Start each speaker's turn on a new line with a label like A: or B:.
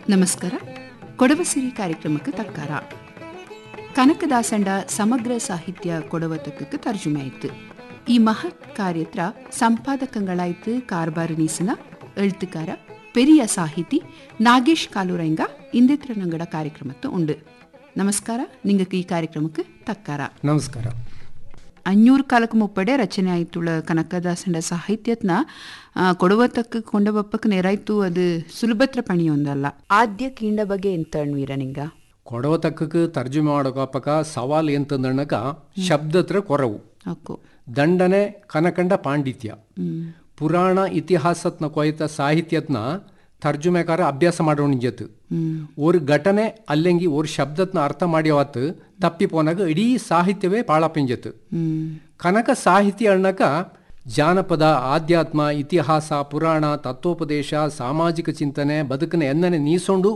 A: ನಮಸ್ಕಾರ ಕೊಡವ ಸಿರಿ ಕಾರ್ಯಕ್ರಮಕ್ಕೆ ತಕ್ಕಾರ ಕನಕದಾಸಂಡ ಸಮಗ್ರ ಸಾಹಿತ್ಯ ಕೊಡವತಕ್ಕಕ್ಕೆ ತರ್ಜುಮೆ ಆಯ್ತು ಈ ಮಹತ್ ಕಾರ್ಯತ್ರ ಸಂಪಾದಕಗಳಾಯ್ತು ಕಾರ್ಬಾರು ನೀಸನ ಎಳ್ತುಕಾರ ಪೆರಿಯ ಸಾಹಿತಿ ನಾಗೇಶ್ ಕಾಲುರಂಗ ಇಂದಿತ್ರ ನಂಗಡ ಕಾರ್ಯಕ್ರಮತ್ತು ಉಂಡು ನಮಸ್ಕಾರ ನಿಂಗಕ್ಕೆ ಈ ಕಾರ್ಯಕ್ರಮಕ್ಕೆ ತಕ್ಕಾರ
B: ನಮಸ್ಕಾರ
A: ಅഞ്ഞൂറ് ಕಾಲಕ್ಕೆ ಮುಪ್ಪಡೆ ರಚನೆ ಆಯ್ತುಳ ಕನಕದಾಸಂಡ ಸಾಹಿತ್ಯತ್ನ ಕೊಡವತಕ್ಕ ಕೊಂಡಬಪ್ಪಕ್ಕೆ ನೆರಾಯ್ತು ಅದು ಸುಲಭತ್ರ ಪಣಿಯೊಂದಲ್ಲ ಆದ್ಯ ಕೀಂಡ ಬಗ್ಗೆ ಎಂತ ಅಣ್ವೀರ ನಿಂಗ
B: ಕೊಡವ ತಕ್ಕಕ್ಕೆ ತರ್ಜುಮೆ ಮಾಡೋಕಪ್ಪಕ ಸವಾಲ್ ಎಂತಂದಣ್ಣಕ ಶಬ್ದತ್ರ ಕೊರವು
A: ಅಕ್ಕು
B: ದಂಡನೆ ಕನಕಂಡ ಪಾಂಡಿತ್ಯ
A: ಹ್ಮ್
B: ಪುರಾಣ ಇತಿಹಾಸತ್ನ ಕೊಯ್ತ ಸಾಹಿತ್ಯತ್ನ ತರ್ಜುಮೆಕಾರ ಅಭ್ಯಾಸ ಮಾಡೋಣಿಂಜತ್
A: ಹ್ಮ್
B: ஒரு ಘಟನೆ ಅಲ್ಲೆಂಗಿ ஒரு ಶಬ್ದತ್ನ ಅರ್ಥ ಮಾಡ್ಯವತ್ತು ತಪ್ಪಿ ಪೋನಾಗ ಇಡೀ ಸಾಹಿತ್ಯವೇ ಪಾಳಪಿಂಜತ್
A: ಹ್ಮ್
B: ಕನಕ ಸಾಹಿತ್ಯ ಅಣ್ಣಕ ಜಾನಪದ ಆಧ್ಯಾತ್ಮ ಇತಿಹಾಸ ಪುರಾಣ ತತ್ವೋಪದೇಶ ಸಾಮಾಜಿಕ ಚಿಂತನೆ ಬದುಕನ ಎನ್ನನೆ ನೀಸೊಂಡು